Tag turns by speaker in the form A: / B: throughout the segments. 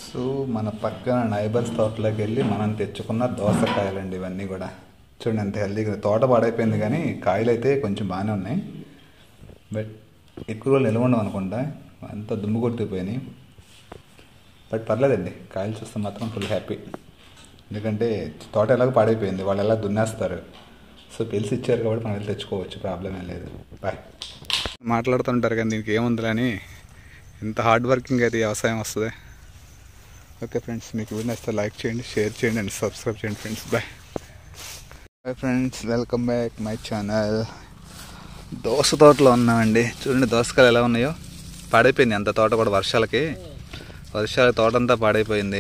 A: so మన పక్కన neighbours తోటలోకి వెళ్ళి మనం తెచ్చుకున్న దోసకాయలండి ఇవన్నీ కూడా చూడండి ఎంత హెల్దీగా తోట పాడైపోయింది కానీ కాయలు అయితే కొంచెం బాగానే ఉన్నాయి బట్ ఎక్కువ రోజులు నిలవ ఉండవు అనుకుంటా అంతా దుమ్ము కొట్టిపోయినాయి బట్ పర్లేదండి కాయలు చూస్తే మాత్రం ఫుల్ హ్యాపీ ఎందుకంటే తోట ఎలాగో పాడైపోయింది వాళ్ళు ఎలా దున్నేస్తారు సో పిలిచి ఇచ్చారు కాబట్టి మనం వెళ్ళి తెచ్చుకోవచ్చు ప్రాబ్లం ఏం లేదు బాయ్ మాట్లాడుతుంటారు కానీ దీనికి ఏముందిలే అని ఇంత హార్డ్ వర్కింగ్ అయితే ఈ వ్యవసాయం వస్తుంది ఓకే ఫ్రెండ్స్ మీకు వీడియో నచ్చితే లైక్ చేయండి షేర్ చేయండి అండ్ సబ్స్క్రైబ్ చేయండి friends bye bye friends welcome back my channel దోస తోటలో ఉన్నామండి చూడండి దోసకాయలు ఎలా ఉన్నాయో పాడైపోయింది అంత తోట కూడా వర్షాలకి వర్షాల తోట అంతా పాడైపోయింది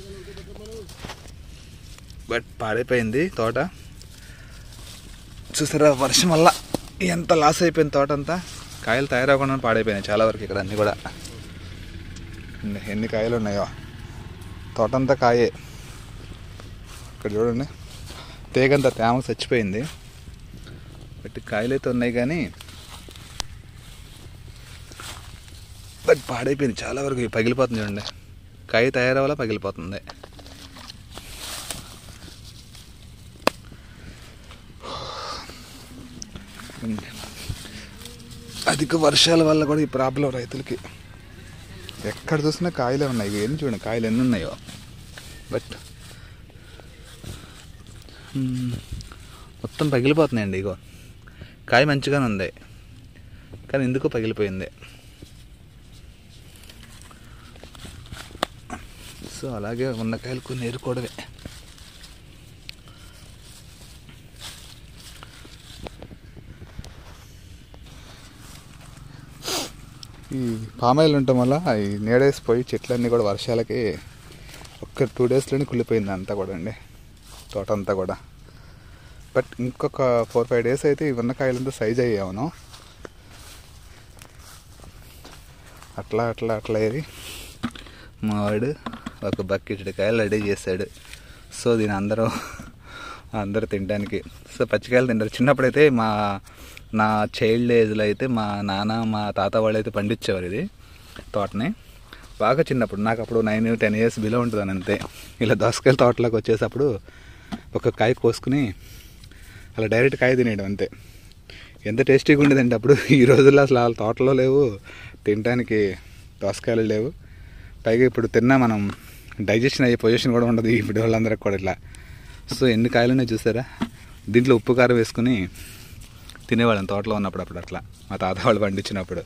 A: బట్ పాడైపోయింది తోట చూసారా వర్షం వల్ల ఎంత లాస్ అయిపోయింది తోట అంతా కాయలు తయారవకుండా పాడైపోయినాయి చాలా వరకు ఇక్కడ అన్నీ కూడా ఎన్ని- ఎన్ని కాయలు ఉన్నాయో తోట అంతా కాయే ఇక్కడ చూడండి తేగంతా తేమ చచ్చిపోయింది బట్ కాయలు అయితే ఉన్నాయి కానీ బట్ పాడైపోయింది చాలా వరకు ఇవి పగిలిపోతుంది చూడండి కాయ తయారవ్వాలా పగిలిపోతుంది అధిక వర్షాల వల్ల కూడా ఈ ప్రాబ్లం రైతులకి ఎక్కడ చూసినా కాయలే ఉన్నాయి ఇవి ఎన్ని చూడండి కాయలు ఎన్ని ఉన్నాయో బట్ మ్మ్, మొత్తం పగిలిపోతున్నాయండి ఇగో కాయ మంచిగానే ఉంది కానీ ఎందుకో పగిలిపోయింది సో అలాగే ఉన్న కాయలు కొన్ని ఏరుకోవడమే ఈ పామాయిల్ ఉండటం వల్ల ఈ నీడేసిపోయి చెట్లన్నీ కూడా వర్షాలకి ఒక్క టూ డేస్లోనే కుళ్ళిపోయింది అంతా కూడా అండి తోట అంతా కూడా బట్ ఇంకొక ఫోర్ ఫైవ్ డేస్ అయితే ఇవన్న కాయలంతా సైజ్ అయ్యాను అట్లా అట్లా అట్లా ఏరి మా వాడు ఒక బకెట్ కాయలు రెడీ చేశాడు సో దీని అందరూ అందరూ తినడానికి సో పచ్చికాయలు తింటారు చిన్నప్పుడైతే మా నా చైల్డ్ ఏజ్లో అయితే మా నాన్న మా తాత వాళ్ళు అయితే పండించేవారు ఇది తోటని బాగా చిన్నప్పుడు నాకు అప్పుడు నైన్ టెన్ ఇయర్స్ బిలో ఉంటుంది అంతే ఇలా దోసకాయల తోటలోకి వచ్చేటప్పుడు ఒక కాయ కోసుకుని అలా డైరెక్ట్ కాయ తినేయడం అంతే ఎంత టేస్టీగా ఉండేదంటే అప్పుడు ఈ రోజుల్లో అసలు వాళ్ళ తోటలో లేవు తినడానికి దోసకాయలు లేవు పైగా ఇప్పుడు తిన్నా మనం డైజెషన్ అయ్యే పొజిషన్ కూడా ఉండదు ఇప్పుడు వాళ్ళందరికి కూడా ఇట్లా సో ఎన్ని కాయలు ఉన్నాయి చూసారా దీంట్లో ఉప్పు కారం వేసుకుని తినేవాళ్ళం తోటలో ఉన్నప్పుడు అప్పుడు అట్లా మా తాత వాళ్ళు పండించినప్పుడు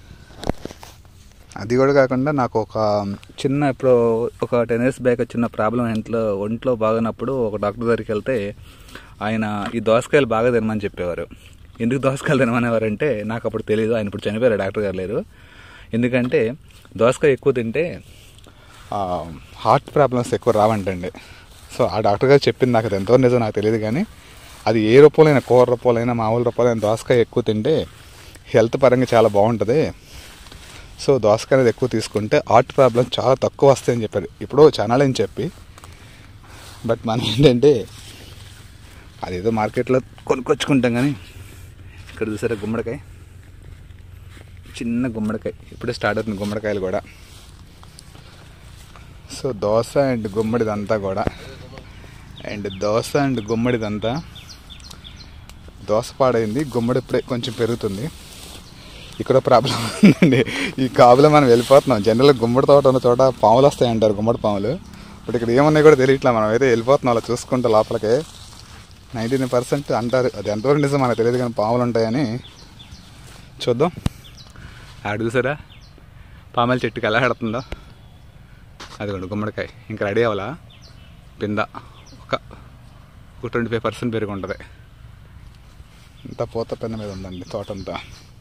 A: అది కూడా కాకుండా నాకు ఒక చిన్న ఇప్పుడు ఒక టెన్ ఇయర్స్ బ్యాక్ చిన్న ప్రాబ్లం ఇంట్లో ఒంట్లో బాగున్నప్పుడు ఒక డాక్టర్ దగ్గరికి వెళ్తే ఆయన ఈ దోసకాయలు బాగా తినమని చెప్పేవారు ఎందుకు దోసకాయలు తినమనేవారు అంటే నాకు అప్పుడు తెలియదు ఆయన ఇప్పుడు చనిపోయారు డాక్టర్ గారు లేరు ఎందుకంటే దోసకాయ ఎక్కువ తింటే హార్ట్ ప్రాబ్లమ్స్ ఎక్కువ రావంటండి సో ఆ డాక్టర్ గారు చెప్పింది నాకు అది ఎంతో నిజం నాకు తెలియదు కానీ అది ఏ రూపంలో కూర రూపంలో మామూలు రూపంలో దోసకాయ ఎక్కువ తింటే హెల్త్ పరంగా చాలా బాగుంటుంది సో దోసకాయ అనేది ఎక్కువ తీసుకుంటే హార్ట్ ప్రాబ్లం చాలా తక్కువ వస్తాయని చెప్పారు ఇప్పుడు ఛానల్ అని చెప్పి బట్ మనం ఏంటంటే అదేదో మార్కెట్లో కొనుక్కొచ్చుకుంటాం కానీ ఇక్కడ చూసారా గుమ్మడికాయ చిన్న గుమ్మడికాయ ఇప్పుడే స్టార్ట్ అవుతుంది గుమ్మడికాయలు కూడా సో దోశ అండ్ గుమ్మడిదంతా కూడా అండ్ దోశ అండ్ గుమ్మడిదంతా దోశ పాడైంది గుమ్మడి ఇప్పుడే కొంచెం పెరుగుతుంది ఇక్కడ ప్రాబ్లం ఉందండి ఈ కాపులో మనం వెళ్ళిపోతున్నాం జనరల్గా గుమ్మడి తోట ఉన్న చోట పాములు వస్తాయంటారు గుమ్మడి పాములు బట్ ఇక్కడ ఏమున్నాయి కూడా తెలియట్లా మనం అయితే వెళ్ళిపోతున్నాం అలా చూసుకుంటే లోపలికి నైంటీ నైన్ పర్సెంట్ అంటారు అది ఎంతవరకు నిజం మనకు తెలియదు కానీ పాములు ఉంటాయని చూద్దాం ఆడ చూసారా పామాయిల చెట్టుకి ఎలా ఆడుతుందో అదిగోండి గుమ్మడికాయ ఇంకా రెడీ అవ్వాలా పింద ఒక ఒక ట్వంటీ ఫైవ్ పర్సెంట్ పెరిగి ఉంటుంది ఇంత పూత పెన్న మీద ఉందండి తోటంతా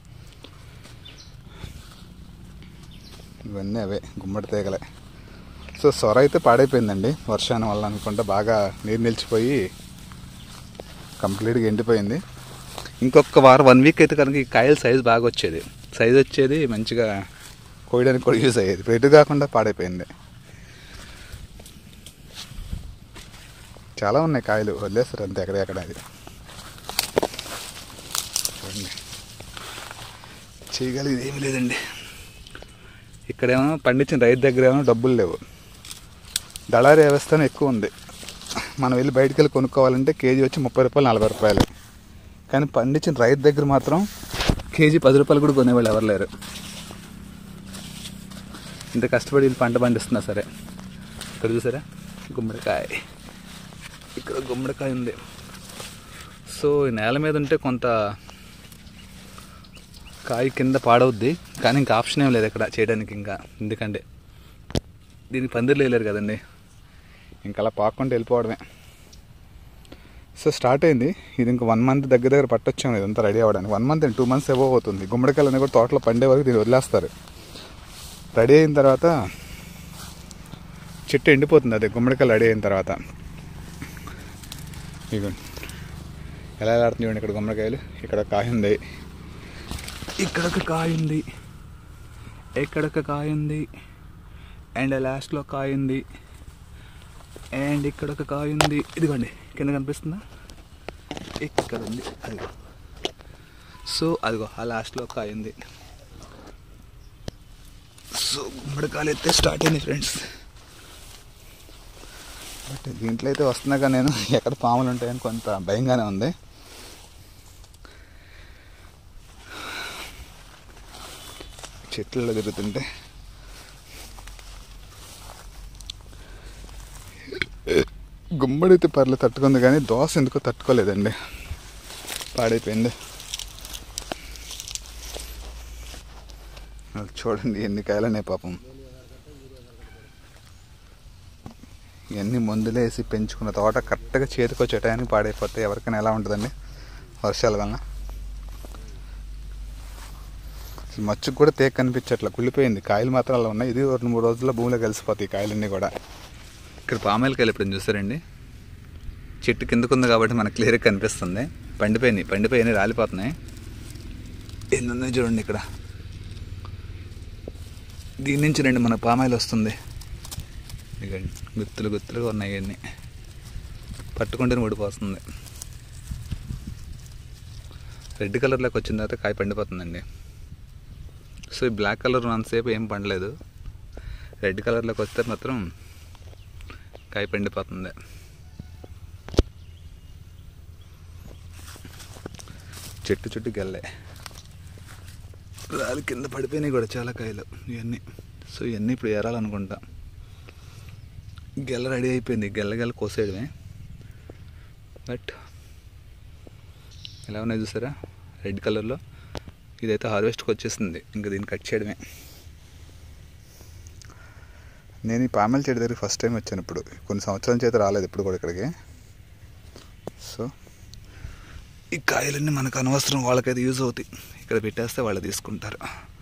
A: ఇవన్నీ అవే గుమ్మడి తీగలే సో సొర అయితే పాడైపోయిందండి వర్షాన్ని వల్ల అనుకుంటే బాగా నీరు నిలిచిపోయి కంప్లీట్గా ఎండిపోయింది ఇంకొక వారం వన్ వీక్ అయితే కనుక ఈ కాయల సైజు బాగా వచ్చేది సైజ్ వచ్చేది మంచిగా కోయడానికి కూడా యూజ్ అయ్యేది ఇప్పుడు ఎటు కాకుండా పాడైపోయింది చాలా ఉన్నాయి కాయలు వదిలేస్తారు అంతే ఎక్కడెక్కడ అది చూడండి చేయగలిగేది ఏమీ లేదండి ఇక్కడేమో పండించిన రైతు దగ్గర ఏమో డబ్బులు లేవు దళారీ వ్యవస్థను ఎక్కువ ఉంది మనం వెళ్ళి బయటికి వెళ్ళి కొనుక్కోవాలంటే కేజీ వచ్చి ముప్పై రూపాయలు నలభై రూపాయలు కానీ పండించిన రైతు దగ్గర మాత్రం కేజీ పది రూపాయలు కూడా కొనేవాళ్ళు ఎవరు లేరు ఇంత కష్టపడి వీళ్ళు పంట పండిస్తున్నా సరే ఇక్కడ చూసారా గుమ్మడికాయ ఇక్కడ గుమ్మడికాయ ఉంది సో ఈ నేల మీద ఉంటే కొంత కాయ కింద పాడవుద్ది కానీ ఇంకా ఆప్షన్ ఏం లేదు ఇక్కడ చేయడానికి ఇంకా ఎందుకంటే దీనికి పందిర్లు వేయలేరు కదండి ఇంకా అలా పాకుండా వెళ్ళిపోవడమే సో స్టార్ట్ అయింది ఇది ఇంకా వన్ మంత్ దగ్గర దగ్గర పట్టొచ్చాము ఇదంతా రెడీ అవ్వడానికి వన్ మంత్ టూ మంత్స్ ఏవో అవుతుంది గుమ్మడికాయలు అనేవి కూడా తోటలో పండే వరకు దీన్ని వదిలేస్తారు రెడీ అయిన తర్వాత చెట్టు ఎండిపోతుంది అదే గుమ్మడికాయలు రెడీ అయిన తర్వాత ఇగో ఎలా ఎలా ఆడుతుంది చూడండి ఇక్కడ గుమ్మడికాయలు ఇక్కడ ఒక కాయ ఉంది ఇక్కడ ఒక కాయ ఉంది ఇక్కడ ఒక కాయ ఉంది అండ్ లాస్ట్లో కాయ ఉంది అండ్ ఇక్కడ ఒక కాయ ఉంది ఇదిగోండి కింద కనిపిస్తుందా ఇక్కడ ఉంది అదిగో సో అదిగో ఆ లాస్ట్లో ఒక కాయ ఉంది సో గుమ్మడికాయలు అయితే స్టార్ట్ అయింది ఫ్రెండ్స్ బట్ దీంట్లో అయితే వస్తున్నాగా నేను ఎక్కడ పాములు ఉంటాయని కొంత భయంగానే ఉంది చెట్లలో తిరుగుతుంటే గుమ్మడి అయితే పర్లేదు తట్టుకుంది కానీ దోశ ఎందుకో తట్టుకోలేదండి పాడైపోయింది అది చూడండి ఎన్ని కాయలనే పాపం ఇవన్నీ మందులేసి పెంచుకున్న తోట కరెక్ట్గా చేతికి వచ్చే టైంకి పాడైపోతే ఎవరికైనా ఎలా ఉంటుందండి వర్షాల వలన అసలు మచ్చుకు కూడా తేక కనిపించట్లా కుళ్ళిపోయింది కాయలు మాత్రం అలా ఉన్నాయి ఇది రెండు మూడు రోజుల్లో భూమిలో కలిసిపోతాయి ఈ కాయలన్నీ కూడా ఇక్కడ పామాయిలకాయలు ఇప్పుడు చూసారండి చెట్టు కిందకు ఉంది కాబట్టి మనకు క్లియర్గా కనిపిస్తుంది పండిపోయినాయి పండిపోయినాయి రాలిపోతున్నాయి ఎన్ని ఉన్నాయి చూడండి ఇక్కడ దీని నుంచి రండి మన పామాయిల్ వస్తుంది ఇదిగోండి గుత్తులు గుత్తులుగా ఉన్నాయి ఇవన్నీ పట్టుకుంటేనే ఊడిపోతుంది రెడ్ కలర్లోకి వచ్చిన తర్వాత కాయ పండిపోతుందండి సో ఈ బ్లాక్ కలర్ అంతసేపు ఏం పండలేదు రెడ్ కలర్లోకి వస్తే మాత్రం కాయ పండిపోతుంది చెట్టు చుట్టూ గెల్లే రాలి కింద పడిపోయినాయి కూడా చాలా కాయలు ఇవన్నీ సో ఇవన్నీ ఇప్పుడు ఏరాలనుకుంటా గెల్ల రెడీ అయిపోయింది గెల్ల గెల్ల కోసేయడమే బట్ ఎలా ఉన్నాయి చూసారా రెడ్ కలర్లో ఇదైతే హార్వెస్ట్కి వచ్చేసింది ఇంకా దీన్ని కట్ చేయడమే నేను ఈ పామెల చెట్టు దగ్గర ఫస్ట్ టైం వచ్చాను ఇప్పుడు కొన్ని సంవత్సరాల చేత రాలేదు ఇప్పుడు కూడా ఇక్కడికి సో ఈ కాయలన్నీ మనకు అనవసరం వాళ్ళకైతే యూజ్ అవుతాయి ఇక్కడ పెట్టేస్తే వాళ్ళు తీసుకుంటారు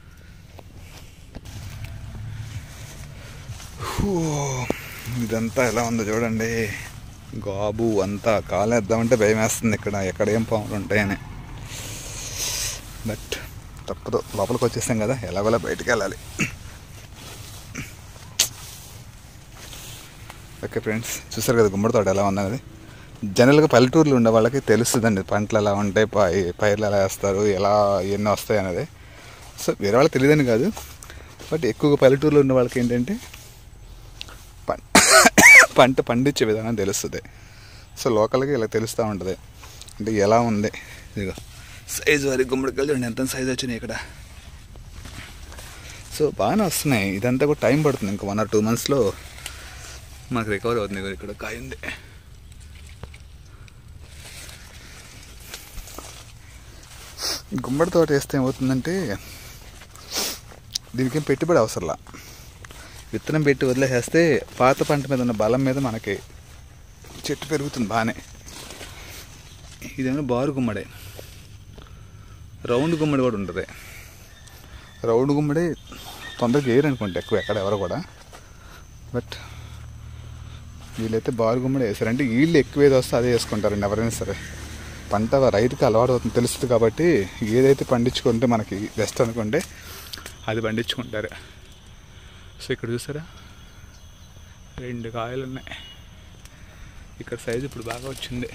A: హూ, ఇదంతా ఎలా ఉందో చూడండి గాబు అంతా కాలేద్దామంటే భయం వేస్తుంది ఇక్కడ ఎక్కడ ఏం పాములు ఉంటాయని బట్ తప్పదు లోపలికి వచ్చేసాం కదా ఎలాగోలా బయటికి వెళ్ళాలి ఓకే ఫ్రెండ్స్ చూసారు కదా గుమ్మడి తోట ఎలా ఉందనేది జనరల్గా పల్లెటూర్లు ఉండే వాళ్ళకి తెలుస్తుందండి పంటలు ఎలా ఉంటాయి పై పైర్లు ఎలా వేస్తారు ఎలా ఎన్ని వస్తాయి అనేది సో వేరే వాళ్ళకి తెలియదని కాదు బట్ ఎక్కువగా పల్లెటూర్లో ఉన్న వాళ్ళకి ఏంటంటే పం- పంట పండించే విధానం తెలుస్తుంది సో లోకల్గా ఇలా తెలుస్తూ ఉంటుంది అంటే ఎలా ఉంది ఇదిగో సైజు వారి గుమ్మడికాయలు చూడండి ఎంత సైజు వచ్చినాయి ఇక్కడ సో బాగానే వస్తున్నాయి ఇదంతా కూడా టైం పడుతుంది ఇంకా వన్ ఆర్ టూ మంత్స్లో మనకు రికవర్ అవుతుంది ఇదిగో ఇక్కడ కాయ ఉంది గుమ్మడి తోట వేస్తే ఏమవుతుందంటే దీనికి ఏం పెట్టుబడి అవసరంలా విత్తనం పెట్టి వదిలేసేస్తే పాత పంట మీద ఉన్న బలం మీద మనకి చెట్టు పెరుగుతుంది బాగానే ఇదేమో బారు గుమ్మడే రౌండ్ గుమ్మడి కూడా ఉంటుంది రౌండ్ గుమ్మడి తొందరగా వేయరు అనుకుంటే ఎక్కువ ఎక్కడ ఎవరు కూడా బట్ వీళ్ళైతే బారు గుమ్మడి వేసారు అంటే వీళ్ళు ఎక్కువ ఏది వస్తే అదే వేసుకుంటారండి ఎవరైనా సరే పంట రైతుకి అలవాటు అవుతుంది తెలుస్తుంది కాబట్టి ఏదైతే పండించుకుంటే మనకి బెస్ట్ అనుకుంటే అది పండించుకుంటారు సో ఇక్కడ చూసారా రెండు కాయలు ఉన్నాయి ఇక్కడ సైజు ఇప్పుడు బాగా వచ్చింది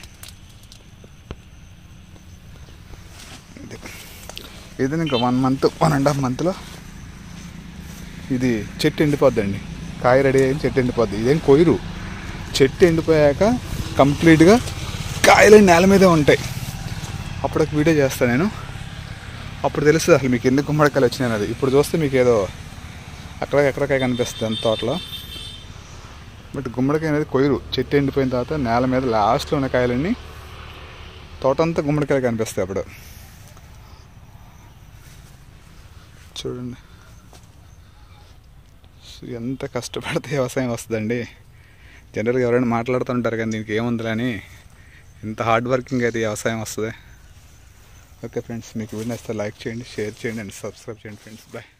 A: ఇది ఇది ఇంకా one month one and half మంత్లో ఇది చెట్టు ఎండిపోద్దండి కాయ రెడీ అయ్యి చెట్టు ఎండిపోద్ది ఇదేం కొయ్యరు చెట్టు ఎండిపోయాక కంప్లీట్గా కాయలు నేల మీదే ఉంటాయి అప్పుడు ఒక వీడియో చేస్తాను నేను అప్పుడు తెలుస్తుంది అసలు మీకు ఎన్ని గుమ్మడికాయలు వచ్చినాయి అది ఇప్పుడు చూస్తే మీకు ఏదో అక్కడ ఎక్కడికాయ కనిపిస్తుంది అంత తోటలో బట్ గుమ్మడికాయ అనేది కొయ్యరు చెట్టు ఎండిపోయిన తర్వాత నేల మీద లాస్ట్లో ఉన్న కాయలన్నీ తోటంతా గుమ్మడికాయలు కనిపిస్తాయి అప్పుడు చూడండి సో ఎంత కష్టపడితే వ్యవసాయం వస్తుందండి జనరల్గా ఎవరైనా మాట్లాడుతుంటారు కానీ దీనికి ఏముందిలే అని ఇంత హార్డ్ వర్కింగ్ అయితే ఈ వ్యవసాయం వస్తుంది ఓకే ఫ్రెండ్స్ మీకు వీడియో నచ్చితే లైక్ చేయండి షేర్ చేయండి అండ్ సబ్స్క్రైబ్ చేయండి ఫ్రెండ్స్ బాయ్